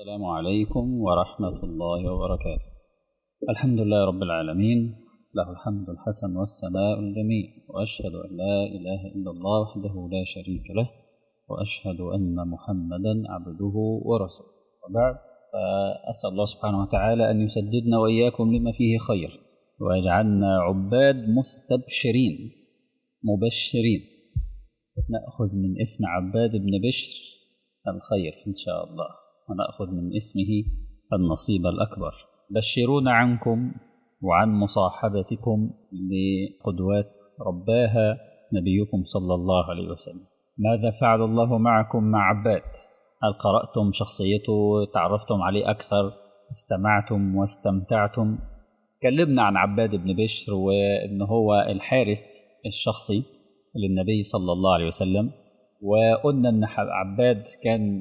السلام عليكم ورحمة الله وبركاته الحمد لله رب العالمين له الحمد الحسن والثناء الجميل وأشهد أن لا إله إلا الله وحده لا شريك له وأشهد أن محمدا عبده ورسوله وبعد فأسأل الله سبحانه وتعالى أن يسددنا وإياكم لما فيه خير ويجعلنا عباد مستبشرين مبشرين نأخذ من اسم عباد بن بشر الخير إن شاء الله ونأخذ من اسمه النصيب الأكبر بشرونا عنكم وعن مصاحبتكم لقدوات رباها نبيكم صلى الله عليه وسلم ماذا فعل الله معكم مع عباد هل قرأتم شخصيته تعرفتم عليه أكثر استمعتم واستمتعتم كلمنا عن عباد بن بشر وإن هو الحارس الشخصي للنبي صلى الله عليه وسلم وقلنا ان عباد كان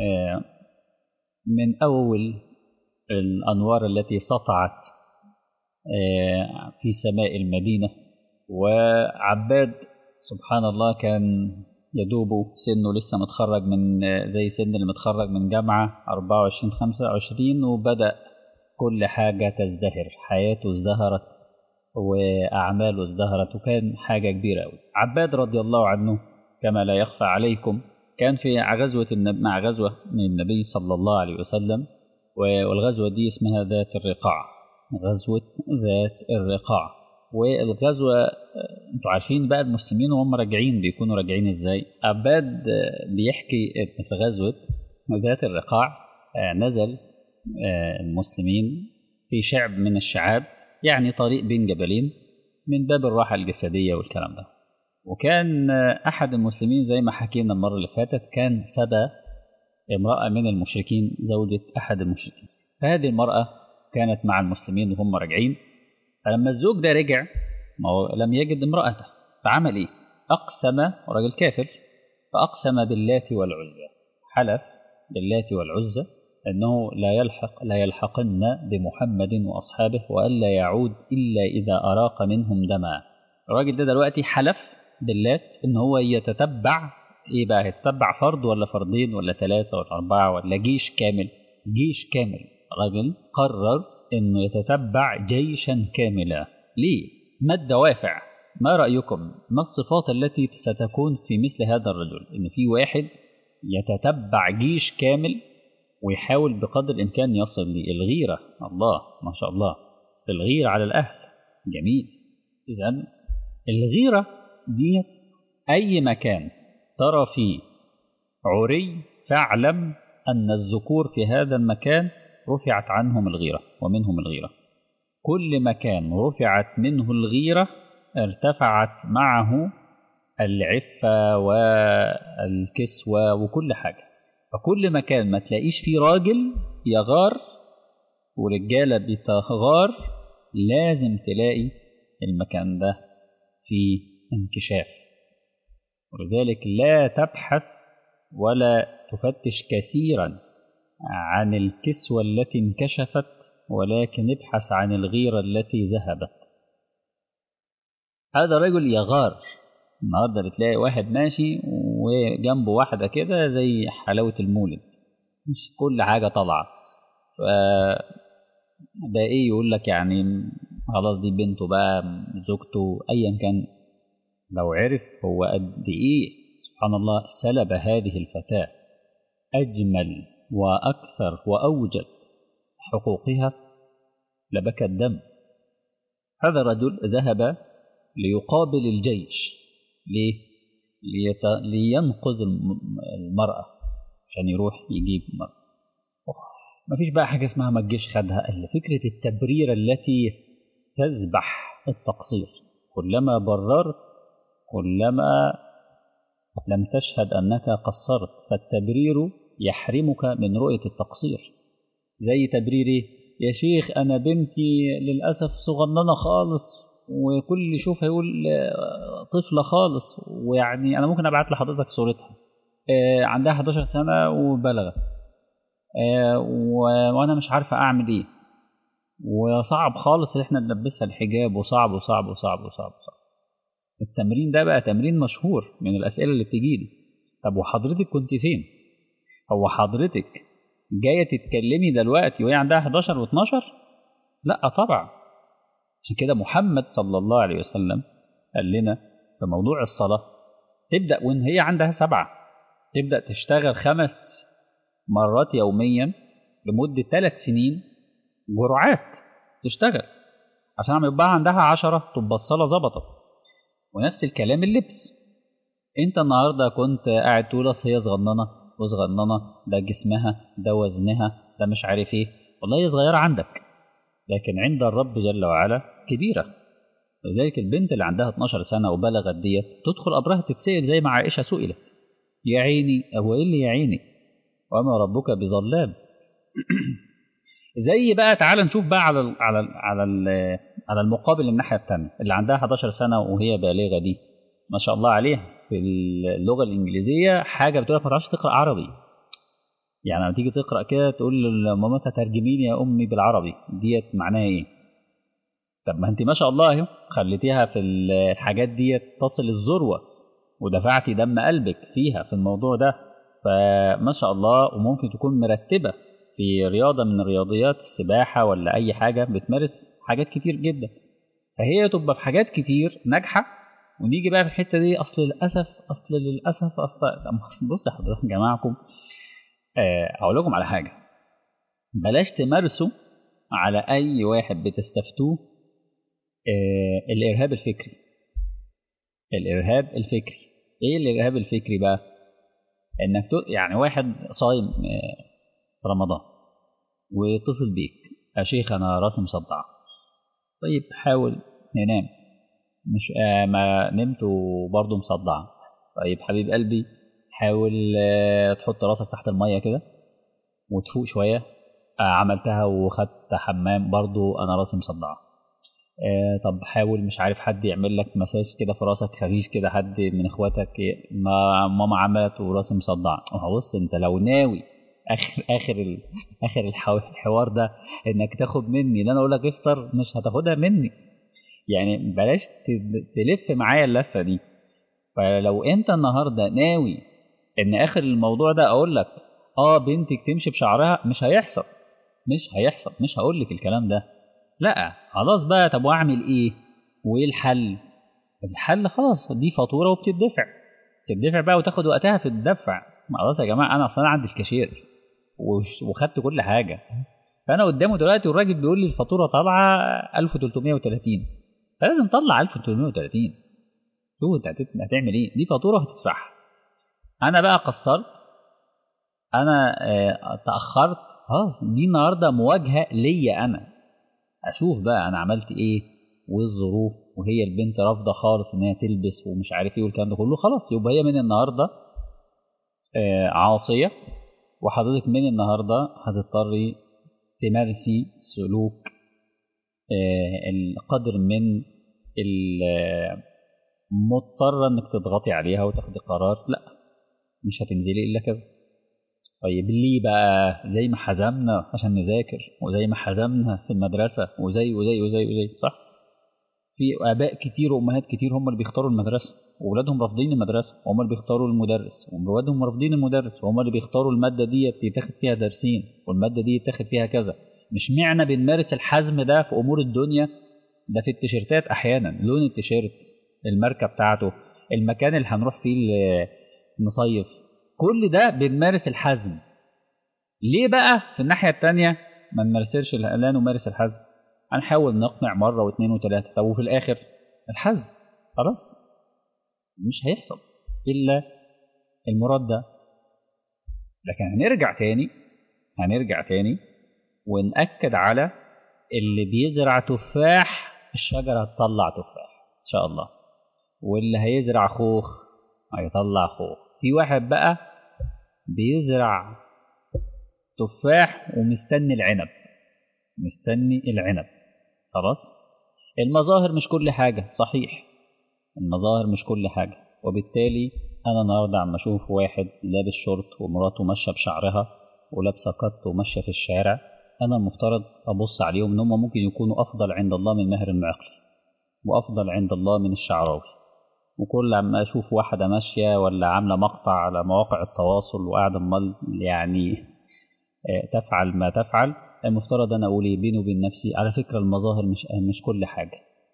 من اول الانوار التي سطعت في سماء المدينه وعباد سبحان الله كان يدوب سنه لسه متخرج من زي سن اللي متخرج من جامعه 24 25 وبدا كل حاجه تزدهر حياته ازدهرت واعماله ازدهرت وكان حاجه كبيره قوي عباد رضي الله عنه كما لا يخفى عليكم كان في غزوة مع غزوة من النبي صلى الله عليه وسلم والغزوة دي اسمها ذات الرقاع غزوة ذات الرقاع والغزوة انتوا عارفين بقى المسلمين وهم راجعين بيكونوا راجعين ازاي عباد بيحكي ان في غزوة ذات الرقاع نزل المسلمين في شعب من الشعاب يعني طريق بين جبلين من باب الراحة الجسدية والكلام ده وكان أحد المسلمين زي ما حكينا المرة اللي فاتت كان سبى امرأة من المشركين زوجة أحد المشركين فهذه المرأة كانت مع المسلمين وهم راجعين فلما الزوج ده رجع ما هو لم يجد امرأته فعمل إيه؟ أقسم راجل كافر فأقسم باللات والعزى حلف باللات والعزى أنه لا يلحق لا يلحقن بمحمد وأصحابه وألا يعود إلا إذا أراق منهم دما الراجل ده دلوقتي حلف باللات ان هو يتتبع ايه بقى يتتبع فرد ولا فردين ولا ثلاثة ولا أربعة ولا جيش كامل جيش كامل راجل قرر انه يتتبع جيشا كاملا ليه ما الدوافع ما رأيكم ما الصفات التي ستكون في مثل هذا الرجل ان في واحد يتتبع جيش كامل ويحاول بقدر الامكان يصل للغيرة الله ما شاء الله الغيرة على الاهل جميل اذا الغيرة دي أي مكان ترى فيه عري فاعلم أن الذكور في هذا المكان رفعت عنهم الغيرة ومنهم الغيرة كل مكان رفعت منه الغيرة ارتفعت معه العفة والكسوة وكل حاجة فكل مكان ما تلاقيش فيه راجل يغار ورجالة بتغار لازم تلاقي المكان ده في انكشاف ولذلك لا تبحث ولا تفتش كثيرا عن الكسوة التي انكشفت ولكن ابحث عن الغيرة التي ذهبت هذا رجل يغار النهارده بتلاقي واحد ماشي وجنبه واحدة كده زي حلاوة المولد مش كل حاجة طالعة ف ده ايه يقول لك يعني خلاص دي بنته بقى زوجته ايا كان لو عرف هو قد ايه سبحان الله سلب هذه الفتاة أجمل وأكثر وأوجد حقوقها لبكى الدم هذا الرجل ذهب ليقابل الجيش ليه؟ ليت... لينقذ المرأة عشان يروح يجيب مرأة ما فيش بقى حاجة اسمها ما الجيش خدها إلا فكرة التبرير التي تذبح التقصير كلما بررت كلما لم تشهد أنك قصرت فالتبرير يحرمك من رؤية التقصير زي تبريري يا شيخ أنا بنتي للأسف صغننة خالص وكل يشوف هيقول طفلة خالص ويعني أنا ممكن أبعت لحضرتك صورتها عندها 11 سنة وبلغت وأنا مش عارفة أعمل إيه وصعب خالص إن إحنا نلبسها الحجاب وصعب وصعب وصعب وصعب وصعب التمرين ده بقى تمرين مشهور من الأسئلة اللي بتجيلي طب وحضرتك كنت فين؟ هو حضرتك جايه تتكلمي دلوقتي وهي عندها 11 و12 لا طبعا عشان كده محمد صلى الله عليه وسلم قال لنا في موضوع الصلاه تبدا وان هي عندها سبعه تبدا تشتغل خمس مرات يوميا لمده ثلاث سنين جرعات تشتغل عشان لما يبقى عندها عشرة تبقى الصلاة ظبطت ونفس الكلام اللبس انت النهارده كنت قاعد تقول اصل هي صغننه وصغننه ده جسمها ده وزنها ده مش عارف ايه والله هي صغيره عندك لكن عند الرب جل وعلا كبيره لذلك البنت اللي عندها 12 سنه وبلغت ديت تدخل قبرها تتسال زي ما عائشه سئلت يا عيني هو ايه اللي يا عيني وما ربك بظلام زي بقى تعال نشوف بقى على ال على ال على ال على المقابل الناحيه الثانيه اللي عندها 11 سنه وهي بالغه دي ما شاء الله عليها في اللغه الانجليزيه حاجه بتقول لك ما تعرفش تقرا عربي يعني لما تيجي تقرا كده تقول لمامتها ترجمي لي يا امي بالعربي ديت معناها ايه طب ما انت ما شاء الله اهو خليتيها في الحاجات ديت تصل الذروه ودفعتي دم قلبك فيها في الموضوع ده فما شاء الله وممكن تكون مرتبه في رياضه من الرياضيات السباحه ولا اي حاجه بتمارس حاجات كتير جدا فهي تبقى في حاجات كتير ناجحه ونيجي بقى في الحته دي اصل للاسف اصل للاسف اصل بص يا حضرتك جماعكم اقول لكم على حاجه بلاش تمارسوا على اي واحد بتستفتوه آه الارهاب الفكري الارهاب الفكري ايه الارهاب الفكري بقى انك يعني واحد صايم آه في رمضان ويتصل بيك يا شيخ انا راسي مصدعه طيب حاول ننام مش آه ما نمت وبرضه مصدعه طيب حبيب قلبي حاول آه تحط راسك تحت الميه كده وتفوق شويه آه عملتها وخدت حمام برضه انا راسي مصدعه آه طب حاول مش عارف حد يعمل لك مساج كده في راسك خفيف كده حد من اخواتك ما ماما عملت وراسي مصدعه بص انت لو ناوي اخر اخر ال... اخر الحوار ده انك تاخد مني ان انا اقول لك افطر مش هتاخدها مني يعني بلاش تلف معايا اللفه دي فلو انت النهارده ناوي ان اخر الموضوع ده اقول لك اه بنتك تمشي بشعرها مش هيحصل مش هيحصل مش هقول لك الكلام ده لا خلاص بقى طب واعمل ايه وايه الحل الحل خلاص دي فاتوره وبتدفع تدفع بقى وتاخد وقتها في الدفع خلاص يا جماعه انا اصلا عندي الكاشير وخدت كل حاجه فانا قدامه دلوقتي والراجل بيقول لي الفاتوره طالعه 1330 فلازم تطلع 1330 شوف انت هتعمل ايه دي فاتوره هتدفعها انا بقى قصرت انا آه تاخرت اه دي النهارده مواجهه ليا انا اشوف بقى انا عملت ايه والظروف وهي البنت رافضه خالص ان هي تلبس ومش عارف ايه والكلام ده كله خلاص يبقى هي من النهارده آه عاصيه وحضرتك من النهارده هتضطري تمارسي سلوك آه القدر من مضطره انك تضغطي عليها وتاخدي قرار لا مش هتنزلي الا كذا طيب ليه بقى زي ما حزمنا عشان نذاكر وزي ما حزمنا في المدرسه وزي وزي وزي وزي صح في اباء كتير وامهات كتير هم اللي بيختاروا المدرسه واولادهم رافضين المدرسه وهم اللي بيختاروا المدرس واولادهم رافضين المدرس وهم اللي بيختاروا الماده دي يتاخد فيها درسين والماده دي يتاخد فيها كذا مش معنى بنمارس الحزم ده في امور الدنيا ده في التيشيرتات احيانا لون التيشيرت الماركه بتاعته المكان اللي هنروح فيه نصيف كل ده بنمارس الحزم ليه بقى في الناحيه الثانيه ما نمارسش لا نمارس الحزم هنحاول نقنع مره واثنين وثلاثه طب وفي الاخر الحزم خلاص مش هيحصل الا المراد ده لكن هنرجع تاني هنرجع تاني ونأكد على اللي بيزرع تفاح الشجرة هتطلع تفاح إن شاء الله واللي هيزرع خوخ هيطلع خوخ في واحد بقى بيزرع تفاح ومستني العنب مستني العنب خلاص المظاهر مش كل حاجة صحيح المظاهر مش كل حاجة وبالتالي أنا النهاردة عم أشوف واحد لابس شورت ومراته ماشية بشعرها ولابسة قط وماشية في الشارع أنا المفترض أبص عليهم إن هم ممكن يكونوا أفضل عند الله من ماهر المعقلي وأفضل عند الله من الشعراوي وكل عما أشوف واحدة ماشية ولا عاملة مقطع على مواقع التواصل وقاعدة أمال يعني تفعل ما تفعل المفترض انا اقول بيني وبين نفسي على فكره المظاهر مش مش كل حاجه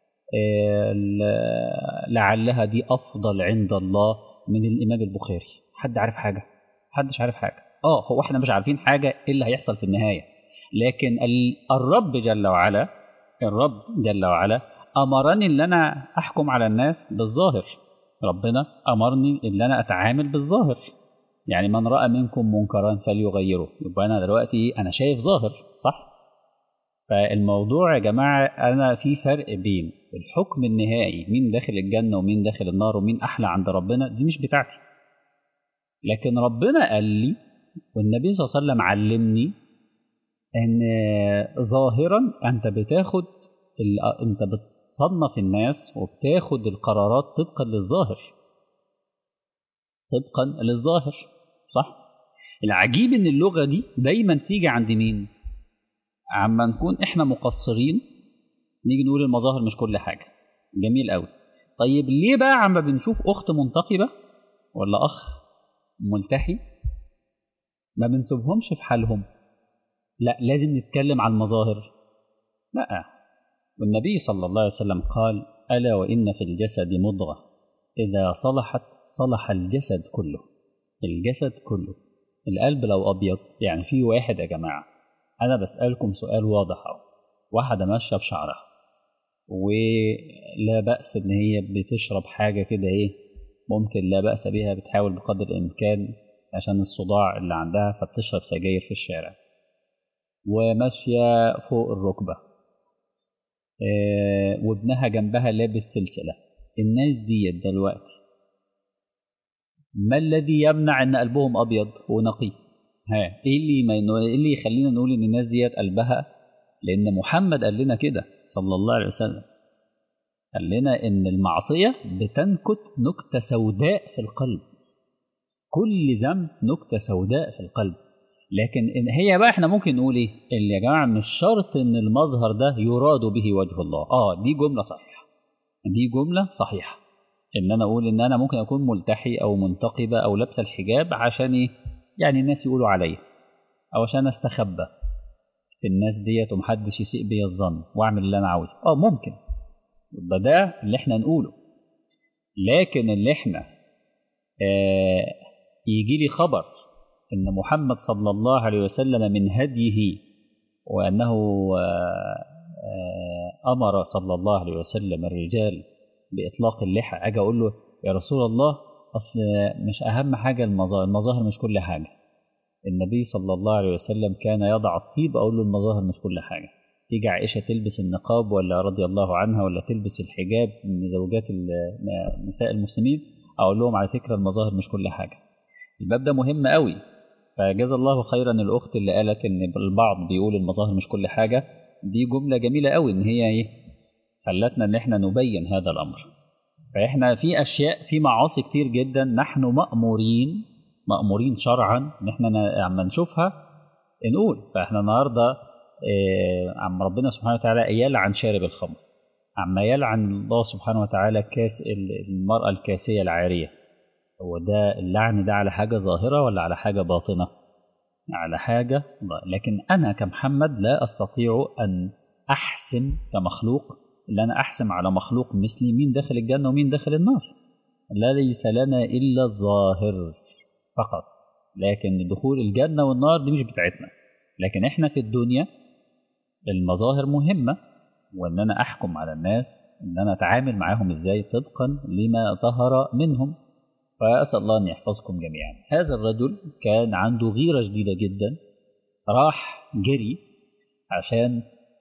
لعلها دي افضل عند الله من الامام البخاري حد عارف حاجه محدش عارف حاجه اه هو احنا مش عارفين حاجه ايه اللي هيحصل في النهايه لكن الرب جل وعلا الرب جل وعلا امرني ان انا احكم على الناس بالظاهر ربنا امرني ان انا اتعامل بالظاهر يعني من راى منكم منكرا فليغيره يبقى انا دلوقتي انا شايف ظاهر صح فالموضوع يا جماعه انا في فرق بين الحكم النهائي مين داخل الجنه ومين داخل النار ومين احلى عند ربنا دي مش بتاعتي لكن ربنا قال لي والنبي صلى الله عليه وسلم علمني ان ظاهرا انت بتاخد انت بتصنف الناس وبتاخد القرارات طبقا للظاهر طبقا للظاهر صح العجيب ان اللغه دي دايما تيجي عند مين عما نكون احنا مقصرين نيجي نقول المظاهر مش كل حاجه جميل قوي طيب ليه بقى عما بنشوف اخت منتقبه ولا اخ ملتحي ما بنسيبهمش في حالهم لا لازم نتكلم عن المظاهر لا والنبي صلى الله عليه وسلم قال الا وان في الجسد مضغه اذا صلحت صلح الجسد كله الجسد كله القلب لو ابيض يعني في واحد يا جماعه انا بسالكم سؤال واضح اهو واحده ماشيه بشعرها ولا باس ان هي بتشرب حاجه كده ايه ممكن لا باس بها بتحاول بقدر الامكان عشان الصداع اللي عندها فبتشرب سجاير في الشارع وماشيه فوق الركبه آه وابنها جنبها لابس سلسله الناس دي دلوقتي ما الذي يمنع ان قلبهم ابيض ونقي ها ايه اللي ما ايه اللي يخلينا نقول ان الناس ديت قلبها لان محمد قال لنا كده صلى الله عليه وسلم قال لنا ان المعصيه بتنكت نكته سوداء في القلب كل ذنب نكته سوداء في القلب لكن إن هي بقى احنا ممكن نقول ايه اللي يا جماعه مش شرط ان المظهر ده يراد به وجه الله اه دي جمله صحيحه دي جمله صحيحه ان انا اقول ان انا ممكن اكون ملتحي او منتقبه او لابسه الحجاب عشان ايه يعني الناس يقولوا عليا او عشان استخبى في الناس ديت ومحدش يسيء بيا الظن واعمل اللي انا عاوزه اه ممكن يبقى ده اللي احنا نقوله لكن اللي احنا آه يجي لي خبر ان محمد صلى الله عليه وسلم من هديه وانه آه آه امر صلى الله عليه وسلم الرجال باطلاق اللحى اجي اقول له يا رسول الله اصل مش اهم حاجه المظاهر المظاهر مش كل حاجه النبي صلى الله عليه وسلم كان يضع الطيب اقول له المظاهر مش كل حاجه تيجي عائشه تلبس النقاب ولا رضي الله عنها ولا تلبس الحجاب من زوجات نساء المسلمين اقول لهم على فكره المظاهر مش كل حاجه الباب ده مهم قوي فجزا الله خيرا الاخت اللي قالت ان البعض بيقول المظاهر مش كل حاجه دي جمله جميله قوي ان هي ايه خلتنا ان احنا نبين هذا الامر فاحنا في اشياء في معاصي كتير جدا نحن مامورين مامورين شرعا ان احنا عم نشوفها نقول فاحنا النهارده إيه عم ربنا سبحانه وتعالى يلعن شارب الخمر عما يلعن الله سبحانه وتعالى كاس المراه الكاسيه العاريه هو ده اللعن ده على حاجه ظاهره ولا على حاجه باطنه على حاجه لكن انا كمحمد لا استطيع ان احسم كمخلوق اللي انا احسم على مخلوق مثلي مين داخل الجنه ومين داخل النار لا ليس لنا الا الظاهر فقط لكن دخول الجنه والنار دي مش بتاعتنا لكن احنا في الدنيا المظاهر مهمه وان انا احكم على الناس ان انا اتعامل معاهم ازاي طبقا لما ظهر منهم فاسال الله ان يحفظكم جميعا هذا الرجل كان عنده غيره شديده جدا راح جري عشان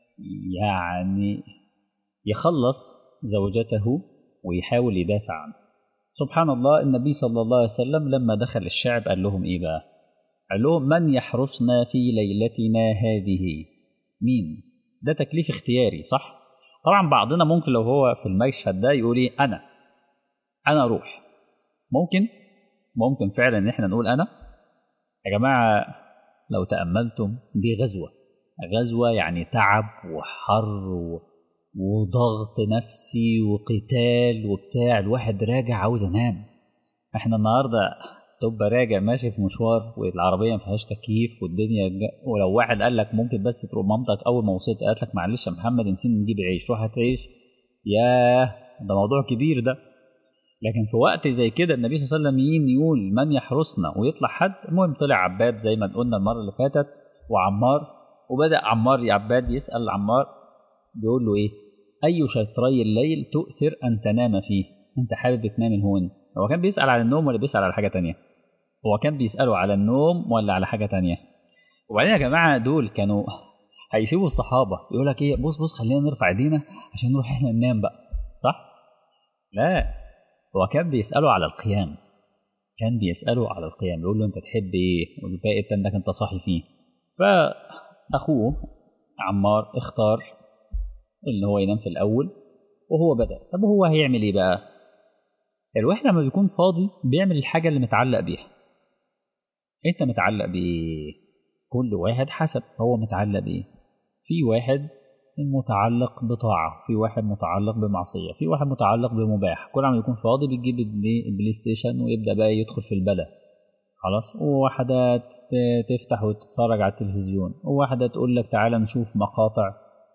يعني يخلص زوجته ويحاول يدافع عنه سبحان الله النبي صلى الله عليه وسلم لما دخل الشعب قال لهم ايه بقى قال لهم من يحرسنا في ليلتنا هذه مين ده تكليف اختياري صح طبعا بعضنا ممكن لو هو في المشهد ده يقول ايه انا انا اروح ممكن ممكن فعلا ان احنا نقول انا يا جماعه لو تاملتم دي غزوه غزوه يعني تعب وحر و... وضغط نفسي وقتال وبتاع الواحد راجع عاوز انام احنا النهارده تبقى راجع ماشي في مشوار والعربيه ما فيهاش تكييف والدنيا جا... ولو واحد قال لك ممكن بس تروح مامتك اول ما وصلت قالت لك معلش يا محمد نسينا نجيب عيش روح هات عيش ياه ده موضوع كبير ده لكن في وقت زي كده النبي صلى الله عليه وسلم يقول من يحرسنا ويطلع حد المهم طلع عباد زي ما قلنا المره اللي فاتت وعمار وبدا عمار يا عباد يسال عمار بيقول له ايه اي شطري الليل تؤثر ان تنام فيه انت حابب تنام الهون هو كان بيسال على النوم ولا بيسال على حاجه تانية هو كان بيساله على النوم ولا على حاجه تانية وبعدين يا جماعه دول كانوا هيسيبوا الصحابه يقول لك ايه بص بص خلينا نرفع ايدينا عشان نروح احنا ننام بقى صح لا هو كان بيساله على القيام كان بيساله على القيام يقول له انت تحب ايه والباقي التاني انك انت صاحي فيه فاخوه عمار اختار اللي هو ينام في الاول وهو بدا طب هو هيعمل ايه بقى الواحد لما بيكون فاضي بيعمل الحاجه اللي متعلق بيها انت متعلق بايه كل واحد حسب هو متعلق بايه في واحد متعلق بطاعة في واحد متعلق بمعصية في واحد متعلق بمباح كل عم يكون فاضي بيجيب البلاي ستيشن ويبدأ بقى يدخل في البلا خلاص وواحدة تفتح وتتفرج على التلفزيون وواحدة تقول لك تعالى نشوف مقاطع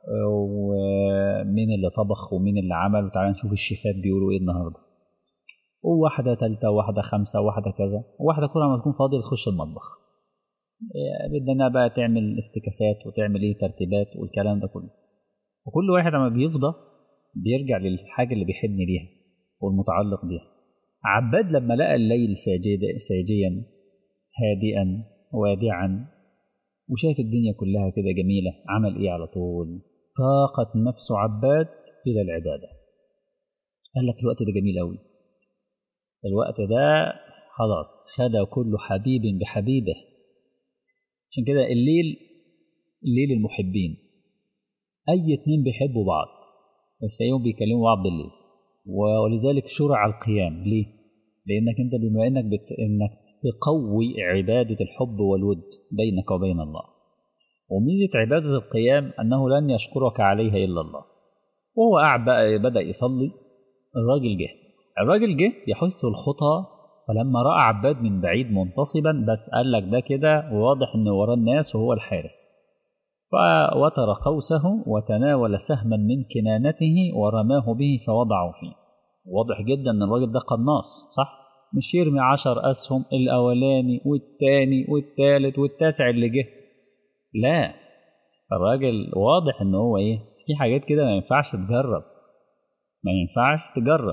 ومين اللي طبخ ومين اللي عمل وتعالى نشوف الشيفات بيقولوا ايه النهارده وواحدة تالتة وواحدة خمسة وواحدة كذا وواحدة كل ما تكون فاضية تخش المطبخ بدنا بقى تعمل افتكاسات وتعمل ايه ترتيبات والكلام ده كله وكل واحد لما بيفضى بيرجع للحاجة اللي بيحن ليها والمتعلق بيها عباد لما لقى الليل ساجد ساجيا هادئا وادعا وشاف الدنيا كلها كده جميلة عمل ايه على طول طاقت نفس عباد إلى العبادة قال لك الوقت ده جميل أوي الوقت ده خلاص خد كل حبيب بحبيبه عشان كده الليل الليل المحبين أي اتنين بيحبوا بعض بس تلاقيهم بيكلموا بعض بالليل ولذلك شرع القيام ليه؟ لأنك أنت بما إنك بت... إنك تقوي عبادة الحب والود بينك وبين الله وميزة عبادة القيام أنه لن يشكرك عليها إلا الله وهو قاعد بقى بدأ يصلي الراجل جه الراجل جه يحث الخطى فلما رأى عباد من بعيد منتصبا بس قال لك ده كده واضح إن وراه الناس وهو الحارس فوتر قوسه وتناول سهما من كنانته ورماه به فوضعه فيه واضح جدا ان الراجل ده قناص صح مش يرمي عشر اسهم الاولاني والتاني والتالت والتاسع اللي جه لا الراجل واضح ان هو ايه في حاجات كده ما ينفعش تجرب ما ينفعش تجرب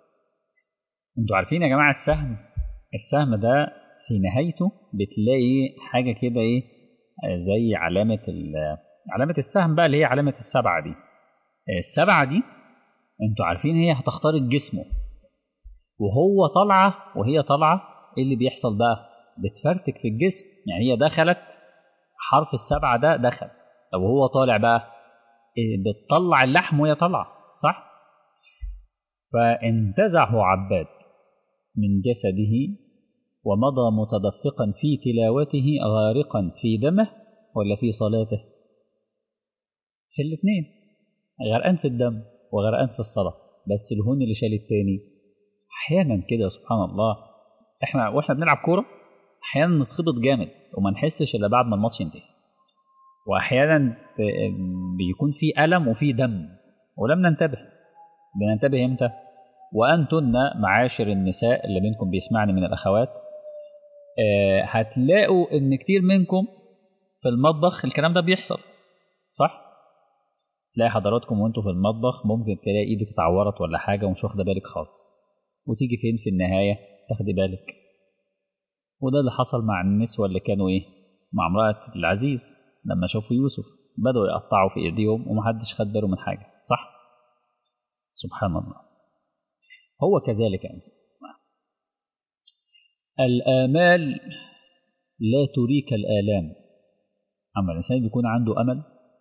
انتوا عارفين يا جماعه السهم السهم ده في نهايته بتلاقي حاجه كده ايه زي علامة علامة السهم بقى اللي هي علامة السبعة دي السبعة دي انتوا عارفين هي هتخترق جسمه وهو طالعة وهي طالعة ايه اللي بيحصل بقى بتفرتك في الجسم يعني هي دخلت حرف السبعة ده دخل طب وهو طالع بقى إيه بتطلع اللحم وهي طالعة صح فانتزعه عباد من جسده ومضى متدفقا في تلاوته غارقا في دمه ولا في صلاته في الاثنين غرقان في الدم وغرقان في الصلاة بس الهون اللي شال التاني أحيانا كده سبحان الله احنا واحنا بنلعب كورة أحيانا نتخبط جامد وما نحسش إلا بعد ما الماتش ينتهي وأحيانا بيكون في ألم وفي دم ولم ننتبه بننتبه إمتى؟ وأنتن معاشر النساء اللي منكم بيسمعني من الأخوات هتلاقوا ان كتير منكم في المطبخ الكلام ده بيحصل صح تلاقي حضراتكم وانتوا في المطبخ ممكن تلاقي ايدك اتعورت ولا حاجه ومش واخده بالك خالص وتيجي فين في النهايه تاخدي بالك وده اللي حصل مع النسوة اللي كانوا ايه مع امرأة العزيز لما شافوا يوسف بدأوا يقطعوا في ايديهم ومحدش خد باله من حاجة صح سبحان الله هو كذلك يا انسان الآمال لا تريك الآلام أما الإنسان بيكون عنده أمل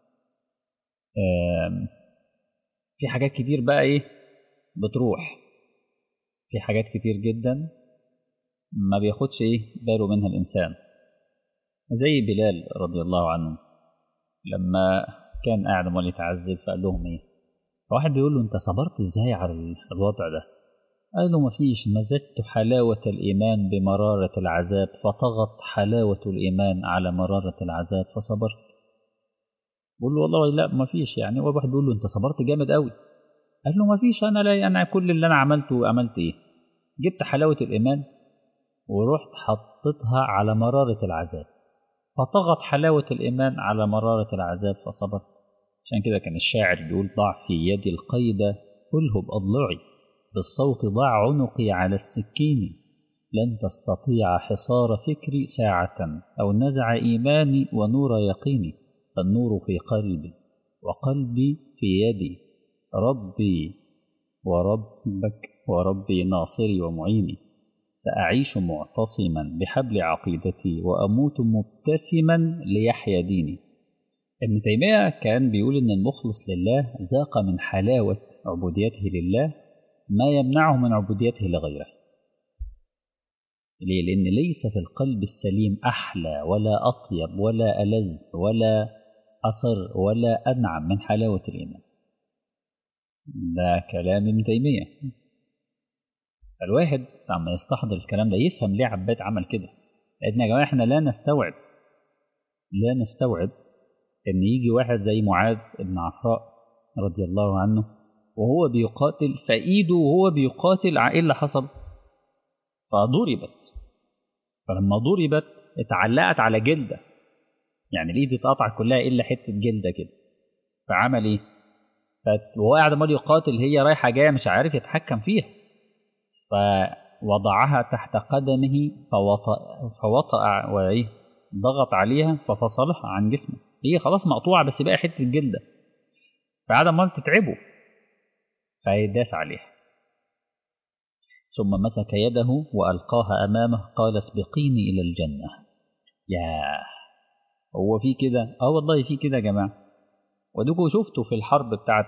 في حاجات كتير بقى إيه بتروح في حاجات كتير جدا ما بياخدش إيه باله منها الإنسان زي بلال رضي الله عنه لما كان قاعد امال يتعذب فقال لهم ايه فواحد بيقول له انت صبرت ازاي على الوضع ده قال له مفيش مزجت حلاوة الإيمان بمرارة العذاب فطغت حلاوة الإيمان على مرارة العذاب فصبرت بقول له والله لا مفيش يعني هو واحد بيقول له أنت صبرت جامد قوي قال له مفيش أنا لا أنا كل اللي أنا عملته عملت إيه جبت حلاوة الإيمان ورحت حطيتها على مرارة العذاب فطغت حلاوة الإيمان على مرارة العذاب فصبرت عشان كده كان الشاعر بيقول ضع في يدي القيد كله بأضلعي بالصوت ضع عنقي على السكين لن تستطيع حصار فكري ساعة أو نزع إيماني ونور يقيني النور في قلبي وقلبي في يدي ربي وربك وربي ناصري ومعيني سأعيش معتصما بحبل عقيدتي وأموت مبتسما ليحيا ديني ابن تيمية كان بيقول إن المخلص لله ذاق من حلاوة عبوديته لله ما يمنعه من عبوديته لغيره ليه؟ لأن ليس في القلب السليم أحلى ولا أطيب ولا ألذ ولا أصر ولا أنعم من حلاوة الإيمان ده كلام ابن تيمية الواحد لما يستحضر الكلام ده يفهم ليه عباد عمل كده لأن يا جماعة احنا لا نستوعب لا نستوعب إن يجي واحد زي معاذ بن عفراء رضي الله عنه وهو بيقاتل فإيده وهو بيقاتل إيه اللي حصل؟ فضربت فلما ضربت اتعلقت على جلدة يعني الإيد اتقطعت كلها إلا حتة جلدة كده فعمل إيه؟ وهو قاعد عمال يقاتل هي رايحة جاية مش عارف يتحكم فيها فوضعها تحت قدمه فوطأ, فوطأ وإيه ضغط عليها ففصلها عن جسمه هي خلاص مقطوعة بس بقى حتة جلدة فقعد عمال تتعبه فيداس عليها ثم مسك يده وألقاها أمامه قال اسبقيني إلى الجنة ياه هو في كده اه والله في كده يا جماعة ودوكوا شفتوا في الحرب بتاعت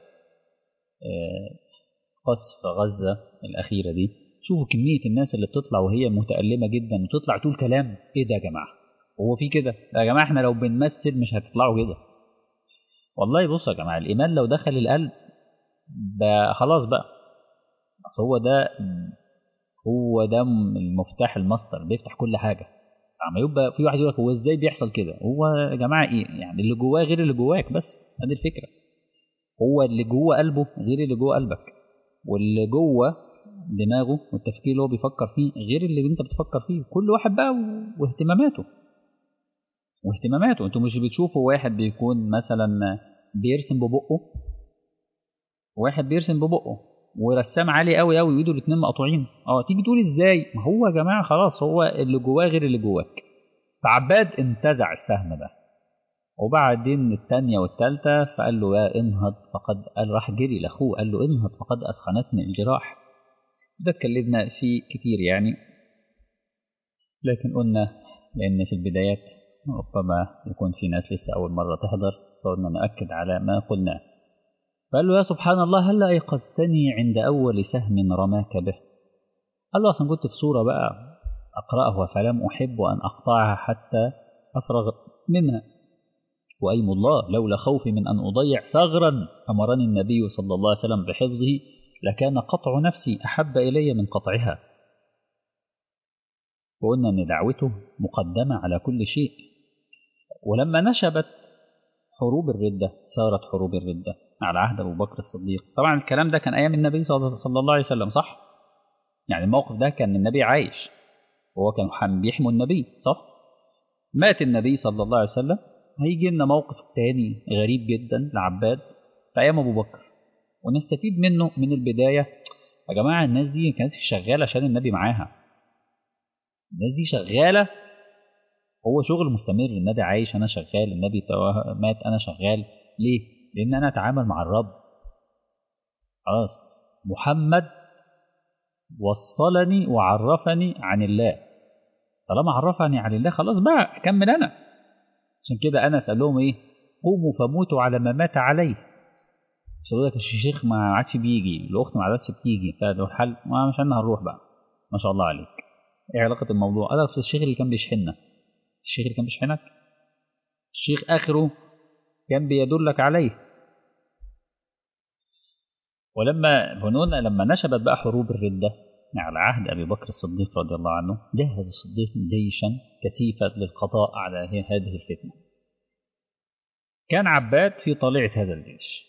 قصف غزة الأخيرة دي شوفوا كمية الناس اللي بتطلع وهي متألمة جدا وتطلع تقول كلام ايه ده يا جماعة هو في كده يا جماعة احنا لو بنمثل مش هتطلعوا كده والله بصوا يا جماعة الإيمان لو دخل القلب بقى خلاص بقى بس هو ده هو ده المفتاح المصدر بيفتح كل حاجة اما يبقى في واحد يقول لك هو ازاي بيحصل كده هو يا جماعة ايه يعني اللي جواه غير اللي جواك بس هذه الفكرة هو اللي جوه قلبه غير اللي جوه قلبك واللي جوه دماغه والتفكير اللي هو بيفكر فيه غير اللي انت بتفكر فيه كل واحد بقى واهتماماته واهتماماته انتوا مش بتشوفوا واحد بيكون مثلا بيرسم ببقه واحد بيرسم ببقه ورسام عالي قوي قوي وايده الاثنين مقطوعين اه تيجي تقول ازاي ما هو يا جماعه خلاص هو اللي جواه غير اللي جواك فعباد انتزع السهم ده وبعدين الثانية والثالثة فقال له يا انهض فقد قال راح جري لاخوه قال له انهض فقد اثخنتني الجراح ده اتكلمنا فيه كتير يعني لكن قلنا لان في البدايات ربما يكون في ناس لسه اول مرة تحضر فقلنا نأكد على ما قلناه فقال له يا سبحان الله هل أيقظتني عند أول سهم رماك به قال له أصلا كنت في صورة بقى أقرأه فلم أحب أن أقطعها حتى أفرغ منها وأيم الله لولا خوفي من أن أضيع ثغرا أمرني النبي صلى الله عليه وسلم بحفظه لكان قطع نفسي أحب إلي من قطعها وقلنا أن دعوته مقدمة على كل شيء ولما نشبت حروب الردة صارت حروب الردة على عهد أبو بكر الصديق طبعا الكلام ده كان أيام النبي صلى الله عليه وسلم صح يعني الموقف ده كان النبي عايش وهو كان بيحموا النبي صح مات النبي صلى الله عليه وسلم هيجي لنا موقف تاني غريب جدا لعباد في أيام أبو بكر ونستفيد منه من البداية يا جماعة الناس دي كانت شغالة عشان النبي معاها الناس دي شغالة هو شغل مستمر النبي عايش أنا شغال النبي مات أنا شغال ليه؟ لأن أنا أتعامل مع الرب خلاص محمد وصلني وعرفني عن الله طالما عرفني عن الله خلاص بقى أكمل أنا عشان كده أنا أسأل لهم إيه قوموا فموتوا على ما مات عليه مش لك الشيخ ما عادش بيجي الأخت ما عادش بتيجي فده الحل ما مش عندنا هنروح بقى ما شاء الله عليك إيه علاقة الموضوع أنا في الشيخ اللي كان بيشحننا الشيخ اللي كان بيشحنك الشيخ آخره كان بيدلك عليه ولما هنون لما نشبت بقى حروب الردة على عهد أبي بكر الصديق رضي الله عنه جهز الصديق جيشا كثيفا للقضاء على هذه الفتنة كان عباد في طليعة هذا الجيش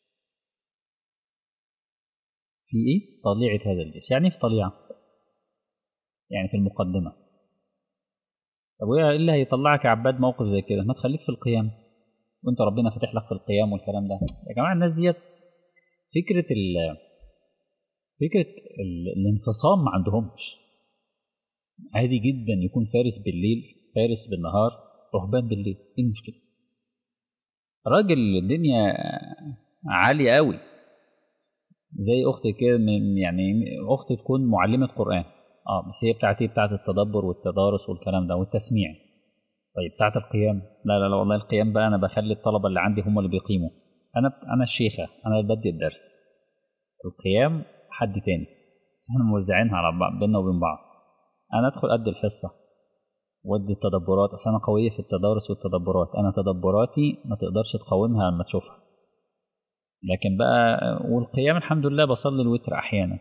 في إيه؟ طليعة هذا الجيش يعني في طليعة يعني في المقدمة طب وإيه اللي هيطلعك يا عباد موقف زي كده ما تخليك في القيام وانت ربنا فاتح لك في القيام والكلام ده يا جماعة الناس ديت فكرة ال فكرة ال الانفصام ما عندهمش عادي جدا يكون فارس بالليل فارس بالنهار رهبان بالليل ايه المشكلة راجل الدنيا عالية قوي زي اختي كده يعني اختي تكون معلمة قرآن اه بس هي بتاعتي بتاعت التدبر والتدارس والكلام ده والتسميع طيب بتاعت القيام لا لا لا والله القيام بقى انا بخلي الطلبة اللي عندي هم اللي بيقيموا انا انا الشيخة انا اللي بدي الدرس القيام حد تاني احنا موزعينها على بعض بيننا وبين بعض انا ادخل ادي الحصه وادي التدبرات اصل انا قويه في التدارس والتدبرات انا تدبراتي ما تقدرش تقاومها لما تشوفها لكن بقى والقيام الحمد لله بصلي الوتر احيانا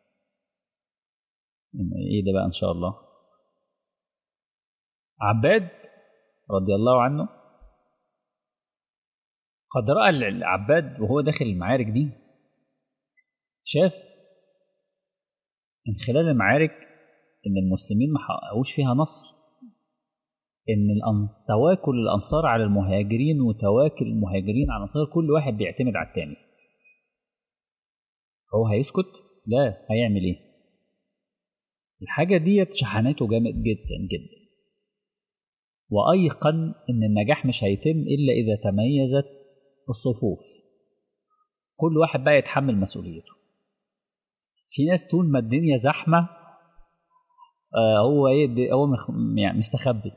ايه ده بقى ان شاء الله عباد رضي الله عنه قد راى العباد وهو داخل المعارك دي شاف من خلال المعارك ان المسلمين ما حققوش فيها نصر ان تواكل الانصار على المهاجرين وتواكل المهاجرين على الانصار كل واحد بيعتمد على الثاني هو هيسكت لا هيعمل ايه الحاجه ديت شحنته جامد جدا جدا وايقن ان النجاح مش هيتم الا اذا تميزت الصفوف كل واحد بقى يتحمل مسؤوليته في ناس طول ما الدنيا زحمه آه هو ايه هو يعني مستخبي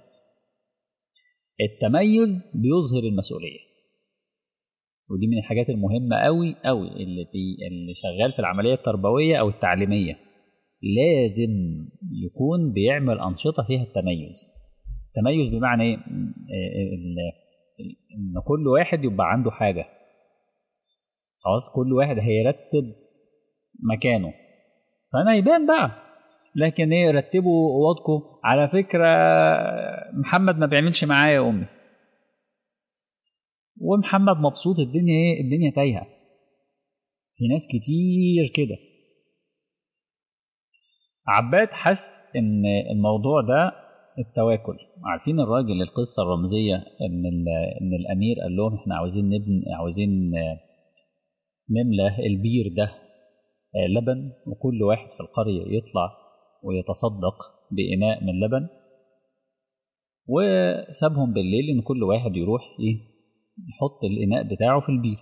التميز بيظهر المسؤوليه ودي من الحاجات المهمه قوي قوي اللي في اللي شغال في العمليه التربويه او التعليميه لازم يكون بيعمل انشطه فيها التميز التميز بمعنى ايه ان كل واحد يبقى عنده حاجه خلاص كل واحد هيرتب مكانه فانا يبان بقى لكن ايه رتبوا اوضكم على فكره محمد ما بيعملش معايا يا امي ومحمد مبسوط الدنيا ايه الدنيا تايهه في ناس كتير كده عباد حس ان الموضوع ده التواكل عارفين الراجل القصه الرمزيه ان ان الامير قال لهم احنا عاوزين نبني عاوزين نملى البير ده لبن وكل واحد في القرية يطلع ويتصدق بإناء من لبن وسابهم بالليل إن كل واحد يروح إيه يحط الإناء بتاعه في البير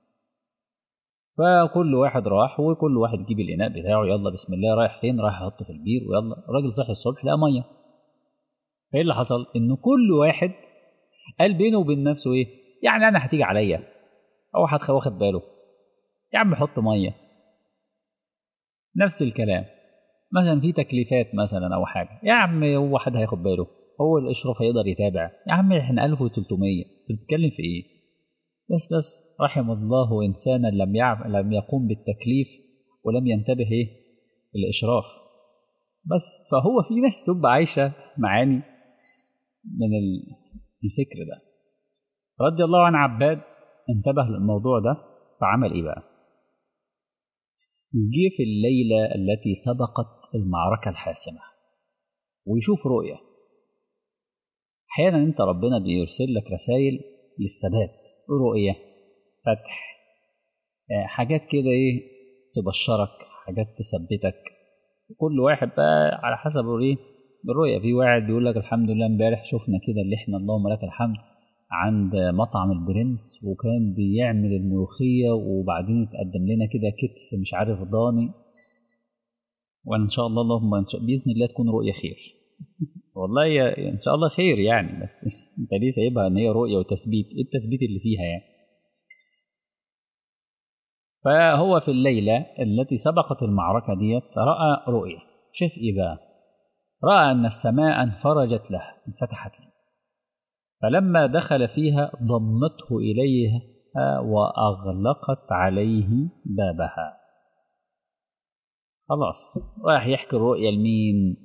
فكل واحد راح وكل واحد يجيب الإناء بتاعه يلا بسم الله رايح فين رايح يحط في البير ويلا الراجل صحي الصبح لقى مية فإيه اللي حصل إن كل واحد قال بينه وبين نفسه إيه يعني أنا هتيجي عليا أو حد واخد باله يا عم حط ميه نفس الكلام مثلا في تكليفات مثلا او حاجه يا عم هو حد هياخد باله هو الاشراف هيقدر يتابع يا عم احنا 1300 بتتكلم في ايه بس بس رحم الله انسانا لم يعب لم يقوم بالتكليف ولم ينتبه ايه الاشراف بس فهو في ناس تبقى عايشه معاني من الفكر ده رضي الله عن عباد انتبه للموضوع ده فعمل ايه بقى جه في الليلة التي سبقت المعركة الحاسمة ويشوف رؤية أحيانا أنت ربنا بيرسل لك رسائل للثبات رؤية فتح حاجات كده إيه تبشرك حاجات تثبتك كل واحد بقى على حسب ايه الرؤية في واحد بيقول لك الحمد لله امبارح شفنا كده اللي احنا اللهم لك الحمد عند مطعم البرنس وكان بيعمل الملوخية وبعدين يتقدم لنا كده كتف مش عارف ضاني وإن شاء الله اللهم إن شاء بإذن الله تكون رؤية خير والله يا إن شاء الله خير يعني بس أنت ليه سايبها إن هي رؤية وتثبيت إيه التثبيت اللي فيها يعني فهو في الليلة التي سبقت المعركة ديت رأى رؤية شاف إيه بقى رأى أن السماء انفرجت له انفتحت له فلما دخل فيها ضمته إليها وأغلقت عليه بابها خلاص رايح يحكي الرؤية لمين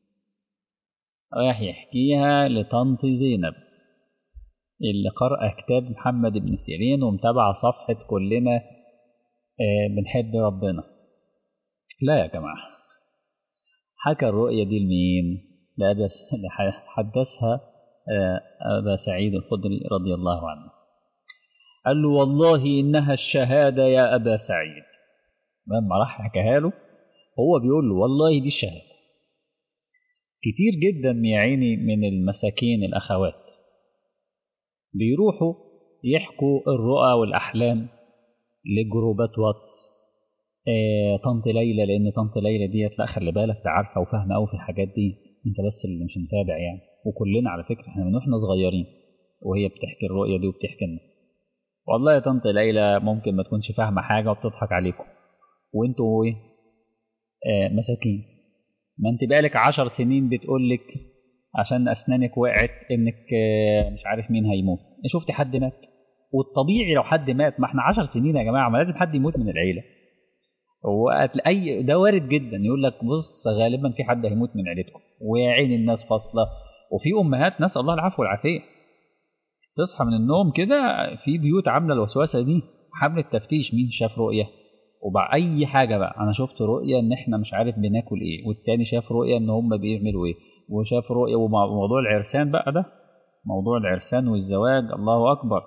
رايح يحكيها لطنط زينب اللي قرأ كتاب محمد بن سيرين ومتابعة صفحة كلنا آه بنحب ربنا لا يا جماعة حكى الرؤية دي لمين لأبا حدثها آه أبا سعيد الخدري رضي الله عنه قال له والله إنها الشهادة يا أبا سعيد لما راح حكاها له هو بيقول له والله دي الشهادة كتير جدا يا عيني من المساكين الأخوات بيروحوا يحكوا الرؤى والأحلام لجروبات واتس آه طنط ليلى لأن طنط ليلى ديت لا خلي بالك ده عارفة وفاهمة أوي في الحاجات دي أنت بس اللي مش متابع يعني وكلنا على فكرة احنا من واحنا صغيرين وهي بتحكي الرؤية دي وبتحكي لنا والله يا طنط ليلى ممكن ما تكونش فاهمة حاجة وبتضحك عليكم وانتوا ايه آه مساكين ما انت بقالك عشر سنين بتقول لك عشان اسنانك وقعت انك آه مش عارف مين هيموت شفت حد مات والطبيعي لو حد مات ما احنا عشر سنين يا جماعه ما لازم حد يموت من العيله وقت اي ده وارد جدا يقول لك بص غالبا في حد هيموت من عيلتكم ويا عين الناس فاصله وفي امهات نسال الله العفو والعافيه تصحى من النوم كده في بيوت عامله الوسوسه دي حمله تفتيش مين شاف رؤيه وبع اي حاجه بقى انا شفت رؤيه ان احنا مش عارف بناكل ايه والتاني شاف رؤيه ان هم بيعملوا ايه وشاف رؤيه وموضوع العرسان بقى ده موضوع العرسان والزواج الله اكبر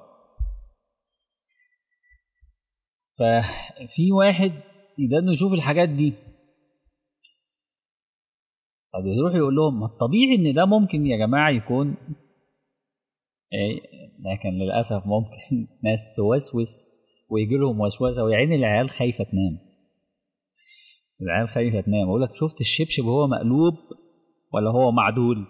ففي واحد ده انه يشوف الحاجات دي طب يروح يقول لهم ما الطبيعي ان ده ممكن يا جماعه يكون ايه لكن للاسف ممكن ناس توسوس ويجي لهم وسوسه ويعين العيال خايفه تنام العيال خايفه تنام اقول لك شفت الشبشب وهو مقلوب ولا هو معدول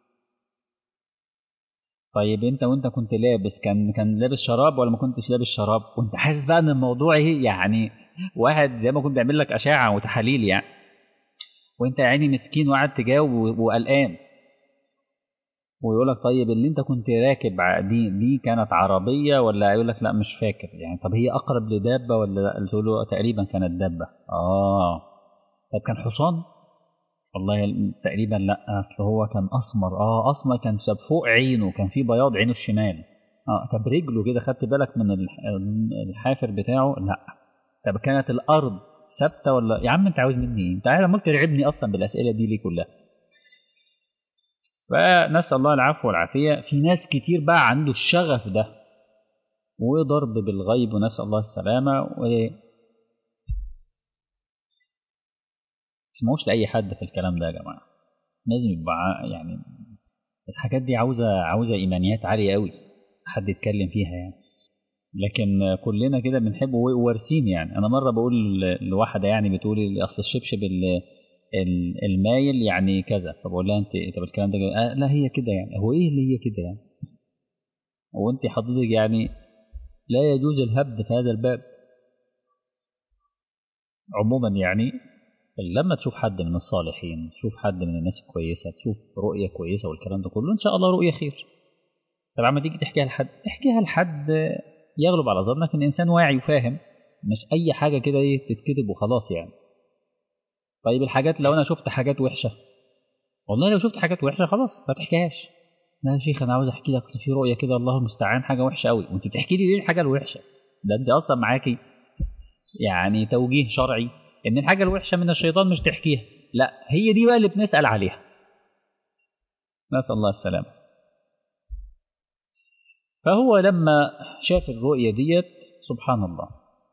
طيب انت وانت كنت لابس كان كان لابس شراب ولا ما كنتش لابس شراب وانت حاسس بقى ان الموضوع ايه يعني واحد زي ما كنت بيعمل لك اشعه وتحاليل يعني وانت يا عيني مسكين وقاعد تجاوب وقلقان ويقول لك طيب اللي انت كنت راكب دي دي كانت عربيه ولا يقول لك لا مش فاكر يعني طب هي اقرب لدابه ولا لا تقول له تقريبا كانت دابه اه طب كان حصان والله تقريبا لا اصل هو كان اسمر اه اسمر كان فوق عينه كان في بياض عينه الشمال اه طب رجله كده خدت بالك من الحافر بتاعه لا طب كانت الارض ثابته ولا يا عم انت عاوز مني ايه انت عمال ترعبني اصلا بالاسئله دي ليه كلها فنسال الله العفو والعافيه في ناس كتير بقى عنده الشغف ده وضرب بالغيب ونسال الله السلامه و تسمعوش لاي حد في الكلام ده يا جماعه لازم يبقى يعني الحاجات دي عاوزه عاوزه ايمانيات عاليه قوي حد يتكلم فيها يعني لكن كلنا كده بنحب وارثين يعني انا مره بقول لواحده يعني بتقول لي اصل الشبشب المايل يعني كذا فبقول لها انت طب الكلام ده آه لا هي كده يعني هو ايه اللي هي كده يعني هو انت حضرتك يعني لا يجوز الهبد في هذا الباب عموما يعني لما تشوف حد من الصالحين تشوف حد من الناس الكويسه تشوف رؤيه كويسه والكلام ده كله ان شاء الله رؤيه خير طب لما تيجي تحكيها لحد احكيها لحد يغلب على ظنك ان انسان واعي وفاهم مش اي حاجه كده ايه تتكتب وخلاص يعني طيب الحاجات لو انا شفت حاجات وحشه والله لو شفت حاجات وحشه خلاص ما تحكيهاش لا يا شيخ انا عاوز احكي لك في رؤيه كده الله المستعان حاجه وحشه قوي وانت تحكي لي ليه الحاجه الوحشه ده انت اصلا معاكي يعني توجيه شرعي ان الحاجه الوحشه من الشيطان مش تحكيها لا هي دي بقى اللي بنسال عليها نسال الله السلامه فهو لما شاف الرؤيه ديت سبحان الله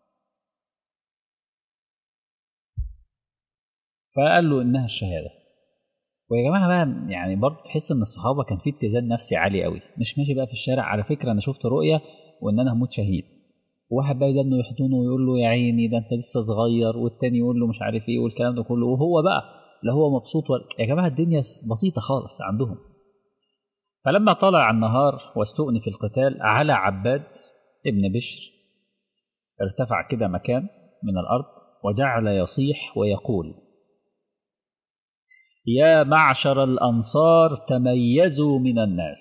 فقال له انها الشهاده ويا جماعه بقى يعني برضه تحس ان الصحابه كان في اتزان نفسي عالي قوي مش ماشي بقى في الشارع على فكره انا شفت رؤيه وان انا هموت شهيد واحد بقى انه يحضنه ويقول له يا عيني ده انت لسه صغير والتاني يقول له مش عارف ايه والكلام ده كله وهو بقى لا هو مبسوط ولا يا جماعه الدنيا بسيطه خالص عندهم فلما طلع النهار واستؤنف القتال على عباد ابن بشر ارتفع كده مكان من الارض وجعل يصيح ويقول يا معشر الأنصار تميزوا من الناس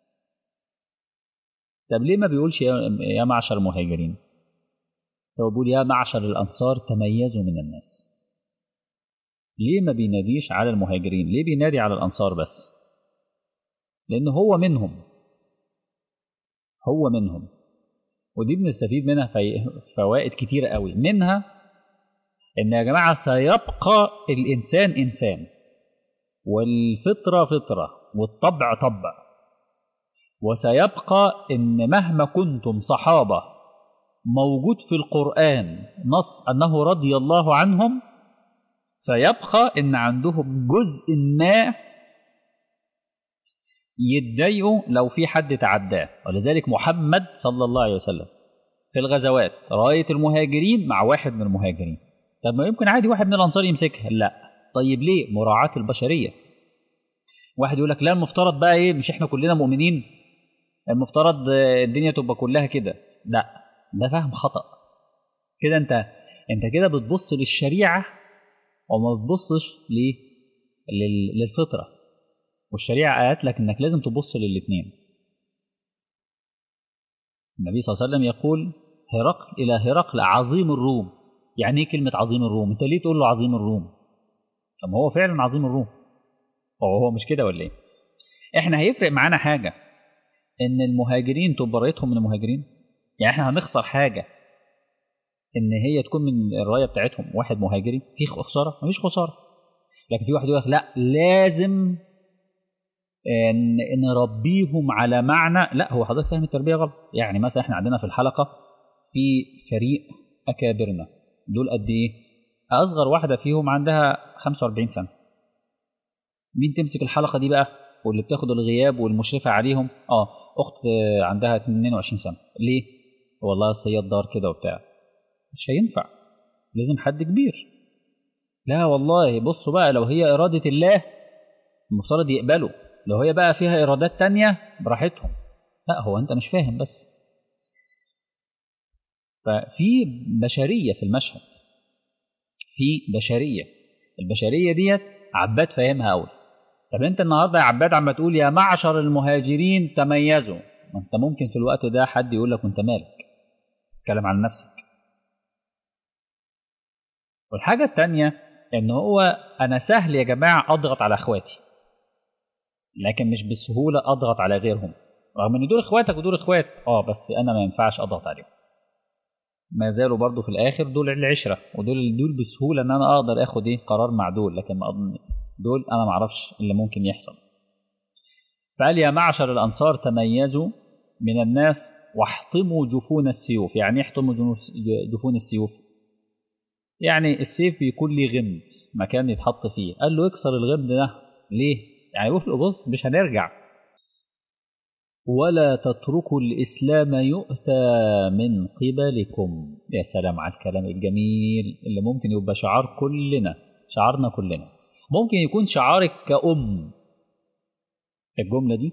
طب ليه ما بيقولش يا معشر المهاجرين هو بيقول يا معشر الأنصار تميزوا من الناس ليه ما بيناديش على المهاجرين ليه بينادي على الأنصار بس لأن هو منهم هو منهم ودي بنستفيد منها في فوائد كتيرة قوي منها إن يا جماعة سيبقى الإنسان إنسان والفطرة فطرة والطبع طبع وسيبقى إن مهما كنتم صحابة موجود في القرآن نص أنه رضي الله عنهم سيبقى إن عندهم جزء ما يتضايقوا لو في حد تعداه ولذلك محمد صلى الله عليه وسلم في الغزوات راية المهاجرين مع واحد من المهاجرين طب ما يمكن عادي واحد من الأنصار يمسكها لا طيب ليه مراعاة البشرية واحد يقول لك لا المفترض بقى ايه مش احنا كلنا مؤمنين المفترض الدنيا تبقى كلها كده لا ده فهم خطأ كده انت انت كده بتبص للشريعة وما بتبصش ليه للفطرة والشريعة قالت لك انك لازم تبص للاثنين النبي صلى الله عليه وسلم يقول هرقل الى هرقل عظيم الروم يعني ايه كلمة عظيم الروم انت ليه تقول له عظيم الروم طب هو فعلا عظيم الروم هو هو مش كده ولا ايه احنا هيفرق معانا حاجة ان المهاجرين تبقى رايتهم من المهاجرين يعني احنا هنخسر حاجة ان هي تكون من الرايه بتاعتهم واحد مهاجري في خساره مفيش خساره لكن في واحد يقول لك لا لازم ان نربيهم على معنى لا هو حضرتك فاهم التربيه غلط يعني مثلا احنا عندنا في الحلقه في فريق اكابرنا دول قد ايه اصغر واحده فيهم عندها 45 سنه مين تمسك الحلقه دي بقى واللي بتاخد الغياب والمشرفه عليهم اه اخت عندها 22 سنه ليه والله هي الدار كده وبتاع مش هينفع لازم حد كبير لا والله بصوا بقى لو هي إرادة الله المفترض يقبلوا لو هي بقى فيها إرادات تانية براحتهم لا هو أنت مش فاهم بس ففي بشرية في المشهد في بشرية البشرية ديت عباد فاهمها أوي طب أنت النهاردة يا عباد عم تقول يا معشر المهاجرين تميزوا ما أنت ممكن في الوقت ده حد يقول لك أنت مالك اتكلم عن نفسك والحاجة التانية إن هو أنا سهل يا جماعة أضغط على إخواتي لكن مش بسهولة أضغط على غيرهم رغم إن دول إخواتك ودول إخوات أه بس أنا ما ينفعش أضغط عليهم ما زالوا برضو في الآخر دول العشرة ودول دول بسهولة إن أنا أقدر آخد إيه قرار مع دول لكن دول أنا ما أعرفش اللي ممكن يحصل فقال يا معشر الأنصار تميزوا من الناس واحطموا جفون السيوف يعني يحطموا جفون السيوف يعني السيف بيكون ليه غمد مكان يتحط فيه قال له اكسر الغمد ده ليه يعني يقول له بص مش هنرجع ولا تتركوا الإسلام يؤتى من قبلكم يا سلام على الكلام الجميل اللي ممكن يبقى شعار كلنا شعارنا كلنا ممكن يكون شعارك كأم الجملة دي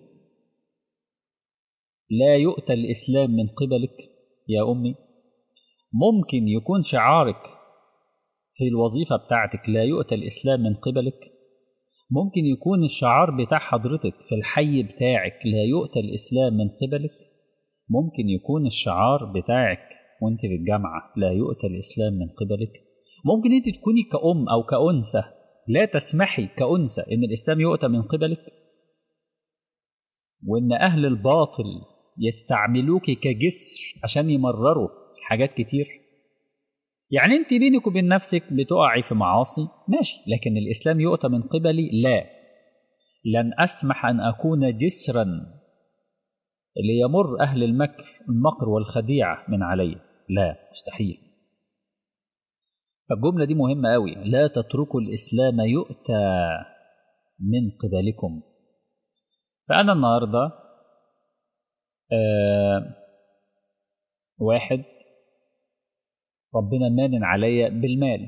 لا يؤتى الإسلام من قبلك يا أمي ممكن يكون شعارك في الوظيفة بتاعتك لا يؤتى الإسلام من قبلك ممكن يكون الشعار بتاع حضرتك في الحي بتاعك لا يؤتى الإسلام من قبلك ممكن يكون الشعار بتاعك وانت في الجامعة لا يؤتى الإسلام من قبلك ممكن انت تكوني كأم أو كأنثى لا تسمحي كأنثى إن الإسلام يؤتى من قبلك وإن أهل الباطل يستعملوك كجسر عشان يمرروا حاجات كتير يعني انت بينك وبين نفسك بتقعي في معاصي ماشي لكن الاسلام يؤتى من قبلي لا لن اسمح ان اكون جسرا ليمر اهل المكر المكر والخديعه من علي لا مستحيل فالجمله دي مهمه قوي لا تتركوا الاسلام يؤتى من قبلكم فانا النهارده آه واحد ربنا مانن عليا بالمال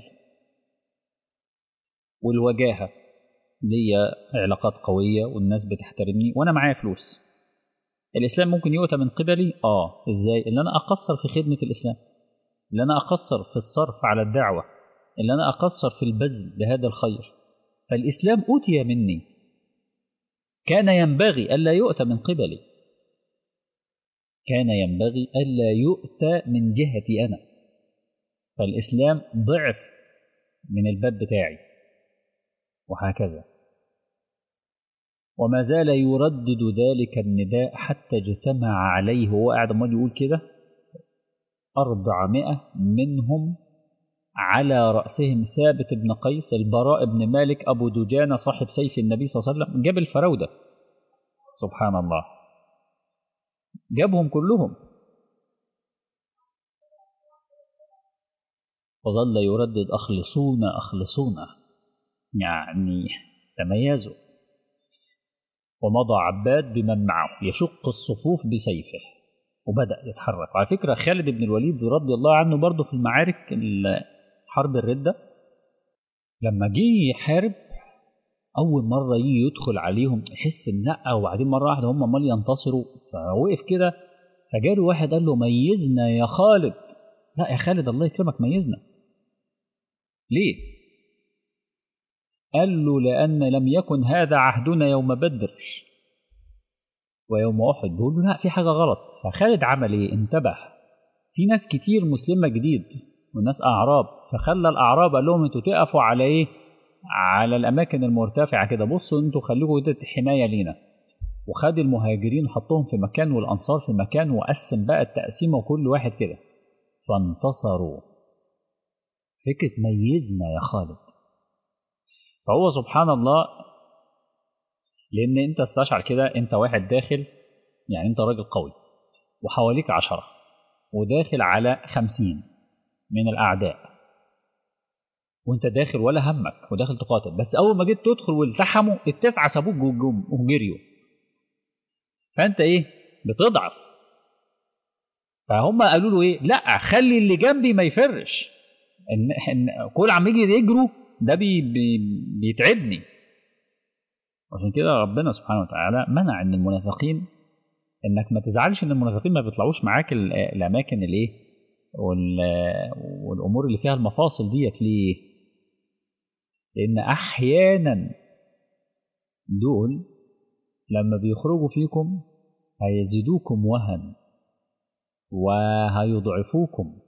والوجاهة ليا علاقات قوية والناس بتحترمني وأنا معايا فلوس الإسلام ممكن يؤتى من قبلي آه إزاي اللي أنا أقصر في خدمة الإسلام اللي أنا أقصر في الصرف على الدعوة اللي أنا أقصر في البذل لهذا الخير فالإسلام أوتي مني كان ينبغي ألا يؤتى من قبلي كان ينبغي ألا يؤتى من جهتي أنا فالإسلام ضعف من الباب بتاعي وهكذا وما زال يردد ذلك النداء حتى اجتمع عليه وهو قاعد امال يقول كده أربعمائة منهم على رأسهم ثابت بن قيس البراء بن مالك أبو دجانة صاحب سيف النبي صلى الله عليه وسلم جاب الفراودة سبحان الله جابهم كلهم وظل يردد أخلصونا أخلصونا يعني تميزوا ومضى عباد بمن معه يشق الصفوف بسيفه وبدأ يتحرك وعلى فكرة خالد بن الوليد رضي الله عنه برضه في المعارك حرب الردة لما جه يحارب أول مرة يجي يدخل عليهم يحس النقة وبعدين مرة واحدة هم امال ينتصروا فوقف كده فجاله واحد قال له ميزنا يا خالد لا يا خالد الله يكرمك ميزنا ليه؟ قال له لأن لم يكن هذا عهدنا يوم بدر ويوم أحد بيقول له لا في حاجة غلط فخالد عمل إيه؟ انتبه في ناس كتير مسلمة جديد وناس أعراب فخلى الأعراب قال لهم أنتوا تقفوا على إيه؟ على الأماكن المرتفعة كده بصوا أنتوا خليكم كده حماية لينا وخد المهاجرين حطهم في مكان والأنصار في مكان وقسم بقى التقسيمة وكل واحد كده فانتصروا فكرة ميزنا يا خالد فهو سبحان الله لأن أنت استشعر كده أنت واحد داخل يعني أنت راجل قوي وحواليك عشرة وداخل على خمسين من الأعداء وأنت داخل ولا همك وداخل تقاتل بس أول ما جيت تدخل والتحموا التسعة سابوك وجريوا فأنت إيه بتضعف فهم قالوا له إيه لا خلي اللي جنبي ما يفرش إن, إن كل عم يجي يجروا ده بي بي بيتعبني عشان كده ربنا سبحانه وتعالى منع ان المنافقين انك ما تزعلش ان المنافقين ما بيطلعوش معاك الاماكن الايه والامور اللي فيها المفاصل ديت ليه لان احيانا دول لما بيخرجوا فيكم هيزيدوكم وهن وهيضعفوكم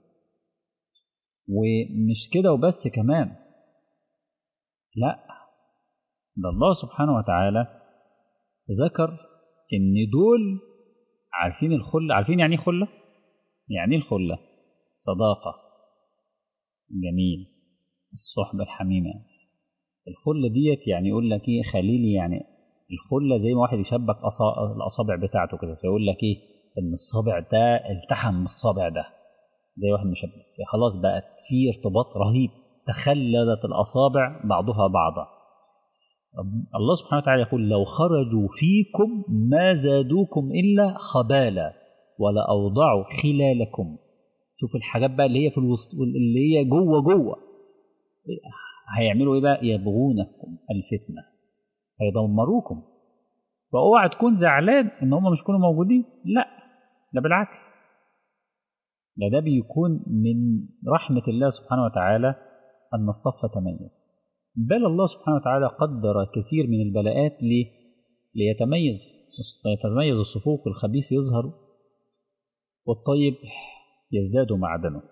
ومش كده وبس كمان لا ده الله سبحانه وتعالى ذكر ان دول عارفين الخلة عارفين يعني ايه خلة يعني ايه الخلة الصداقة جميل الصحبة الحميمة الخلة ديت يعني يقول لك ايه خليلي يعني الخلة زي ما واحد يشبك الأصابع بتاعته كده فيقول لك ايه ان الصابع ده التحم بالصابع ده زي واحد مشبك خلاص بقت في ارتباط رهيب تخلدت الأصابع بعضها بعضا الله سبحانه وتعالى يقول لو خرجوا فيكم ما زادوكم إلا خبالا ولا أوضعوا خلالكم شوف الحاجات بقى اللي هي في الوسط اللي هي جوه جوه هيعملوا ايه بقى يبغونكم الفتنة هيدمروكم فاوعى تكون زعلان ان هم مش كانوا موجودين لا ده بالعكس ده ده بيكون من رحمة الله سبحانه وتعالى أن الصف تميز بل الله سبحانه وتعالى قدر كثير من البلاءات ليه؟ ليتميز يتميز الصفوف الخبيث يظهر والطيب يزداد معدنه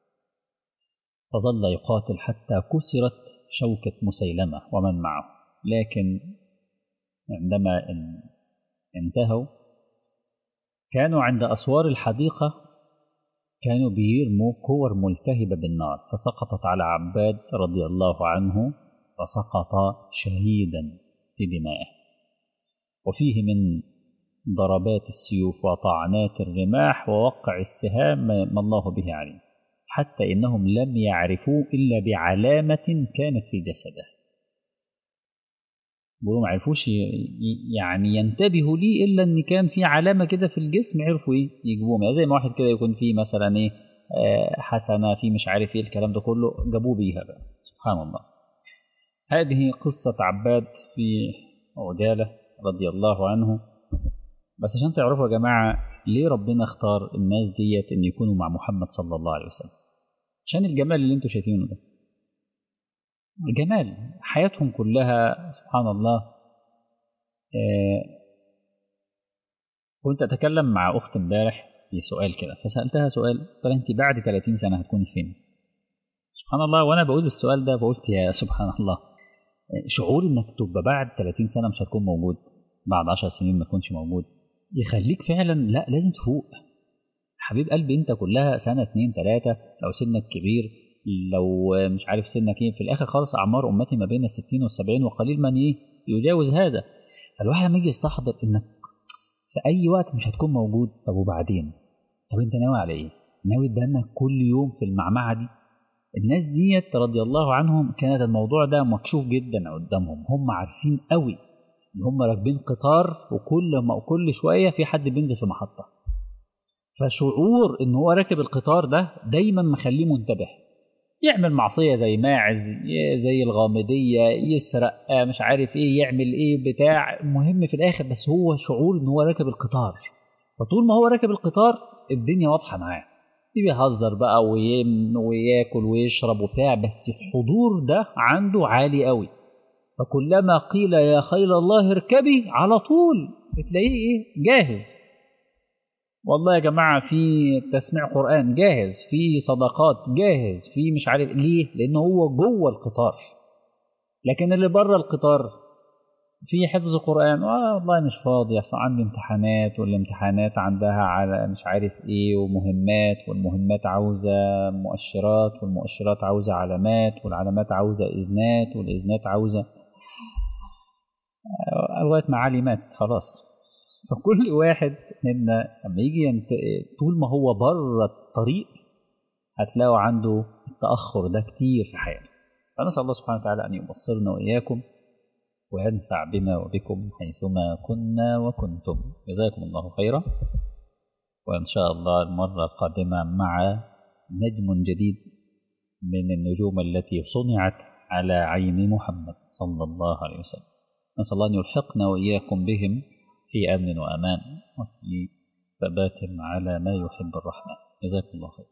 فظل يقاتل حتى كسرت شوكة مسيلمة ومن معه لكن عندما انتهوا كانوا عند أسوار الحديقة كانوا بيرموا كور ملتهبة بالنار فسقطت على عباد رضي الله عنه فسقط شهيدا في دمائه وفيه من ضربات السيوف وطعنات الرماح ووقع السهام ما الله به عليم حتى إنهم لم يعرفوه إلا بعلامة كانت في جسده بيقولوا ما عرفوش يعني ينتبهوا ليه الا ان كان في علامه كده في الجسم عرفوا ايه يجيبوهم يعني زي ما واحد كده يكون فيه مثلا ايه حسنه في مش عارف ايه الكلام ده كله جابوه بيها بقى سبحان الله هذه قصه عباد في عجاله رضي الله عنه بس عشان تعرفوا يا جماعه ليه ربنا اختار الناس ديت ان يكونوا مع محمد صلى الله عليه وسلم عشان الجمال اللي انتم شايفينه ده جمال حياتهم كلها سبحان الله آه كنت أتكلم مع أخت امبارح في سؤال كده فسألتها سؤال قلت لها أنت بعد 30 سنة هتكوني فين؟ سبحان الله وأنا بقول السؤال ده بقولت يا سبحان الله شعور انك تبقى بعد 30 سنه مش هتكون موجود بعد 10 سنين ما تكونش موجود يخليك فعلا لا لازم تفوق حبيب قلبي انت كلها سنه اتنين تلاته لو سنك كبير لو مش عارف سنك ايه في الاخر خالص اعمار امتي ما بين الستين والسبعين وقليل من ايه يجاوز هذا فالواحد لما يجي يستحضر انك في اي وقت مش هتكون موجود طب وبعدين طب انت ناوي على ايه ناوي تدنك كل يوم في المعمعه دي الناس ديت رضي الله عنهم كانت الموضوع ده مكشوف جدا قدامهم هم عارفين قوي ان هم راكبين قطار وكل ما كل شويه في حد بينزل في محطه فشعور ان هو راكب القطار ده دايما مخليه منتبه يعمل معصيه زي ماعز زي الغامديه يسرق مش عارف ايه يعمل ايه بتاع مهم في الاخر بس هو شعور ان هو راكب القطار فطول ما هو راكب القطار الدنيا واضحه معاه بيهزر بقى ويم وياكل ويشرب وبتاع بس الحضور ده عنده عالي قوي فكلما قيل يا خيل الله اركبي على طول بتلاقيه ايه جاهز والله يا جماعة في تسميع قرآن جاهز في صدقات جاهز في مش عارف ليه لأن هو جوه القطار لكن اللي بره القطار في حفظ قرآن آه والله مش فاضي أصل عندي امتحانات والامتحانات عندها على مش عارف إيه ومهمات والمهمات عاوزة مؤشرات والمؤشرات عاوزة علامات والعلامات عاوزة إذنات والإذنات عاوزة لغاية معالمات خلاص فكل واحد منا لما يجي ينت... طول ما هو بره الطريق هتلاقوا عنده التأخر ده كتير في حياته فنسأل الله سبحانه وتعالى أن يبصرنا وإياكم وينفع بنا وبكم حيثما كنا وكنتم جزاكم الله خيرا وإن شاء الله المرة القادمة مع نجم جديد من النجوم التي صنعت على عين محمد صلى الله عليه وسلم نسأل الله أن يلحقنا وإياكم بهم في أمن وأمان وفي ثبات على ما يحب الرحمن جزاكم الله خير